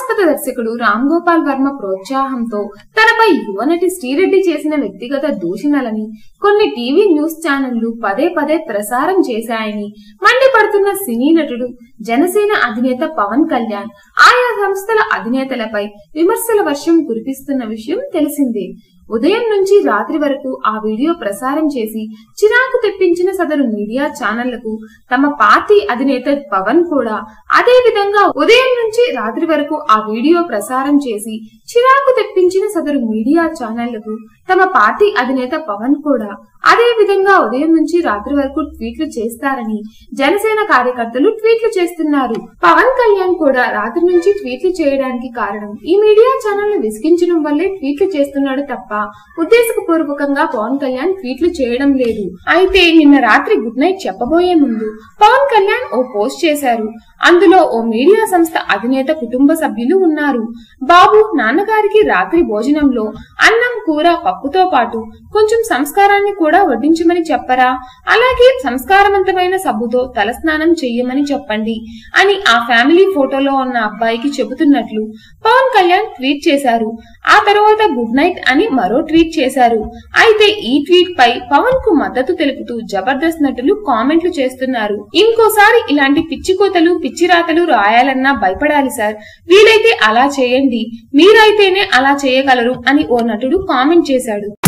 వివాదాస్పద దర్శకుడు రామ్ గోపాల్ వర్మ ప్రోత్సాహంతో తనపై యువనటి శ్రీరెడ్డి చేసిన వ్యక్తిగత దూషణలని కొన్ని టీవీ న్యూస్ ఛానళ్లు పదే పదే ప్రసారం చేశాయని మండిపడుతున్న సినీ నటుడు జనసేన అధినేత పవన్ కళ్యాణ్ ఆయా సంస్థల అధినేతలపై విమర్శల వర్షం కురిపిస్తున్న విషయం తెలిసిందే ఉదయం నుంచి రాత్రి వరకు ఆ వీడియో ప్రసారం చేసి చిరాకు తెప్పించిన సదరు మీడియా ఛానళ్లకు తమ పార్టీ అధినేత పవన్ కూడా అదే విధంగా ఉదయం నుంచి రాత్రి వరకు ఆ వీడియో ప్రసారం చేసి చిరాకు తెప్పించిన సదరు మీడియా ఛానళ్లకు తమ పార్టీ అధినేత పవన్ కూడా అదే విధంగా ఉదయం నుంచి రాత్రి వరకు ట్వీట్లు చేస్తారని జనసేన కార్యకర్తలు ట్వీట్లు చేస్తున్నారు పవన్ కళ్యాణ్ కూడా రాత్రి నుంచి ట్వీట్లు చేయడానికి కారణం ఈ మీడియా ఛానల్ విసిగించడం వల్లే ట్వీట్లు చేస్తున్నాడు తప్ప ఉద్దేశపూర్వకంగా పవన్ కళ్యాణ్ ట్వీట్లు చేయడం లేదు అయితే నిన్న రాత్రి గుడ్ నైట్ చెప్పబోయే ముందు పవన్ కళ్యాణ్ ఓ పోస్ట్ చేశారు అందులో ఓ మీడియా సంస్థ అధినేత కుటుంబ సభ్యులు ఉన్నారు బాబు నాన్నగారికి రాత్రి భోజనంలో అన్నం కూర పప్పుతో పాటు కొంచెం సంస్కారాన్ని కూడా వడ్డించమని చెప్పరా అలాగే సంస్కారవంతమైన సబ్బుతో తలస్నానం చెయ్యమని చెప్పండి అని ఆ ఫ్యామిలీ ఫోటోలో ఉన్న అబ్బాయికి చెబుతున్నట్లు పవన్ కళ్యాణ్ ట్వీట్ చేశారు ఆ తర్వాత గుడ్ నైట్ అని మరో ట్వీట్ చేశారు అయితే ఈ ట్వీట్ పై పవన్ కు మద్దతు తెలుపుతూ జబర్దస్త్ నటులు కామెంట్లు చేస్తున్నారు ఇంకోసారి ఇలాంటి పిచ్చి కోతలు పిచ్చి రాతలు రాయాలన్నా భయపడాలి సార్ వీలైతే అలా చేయండి మీరైతేనే అలా చేయగలరు అని ఓ నటుడు కామెంట్ చేశాడు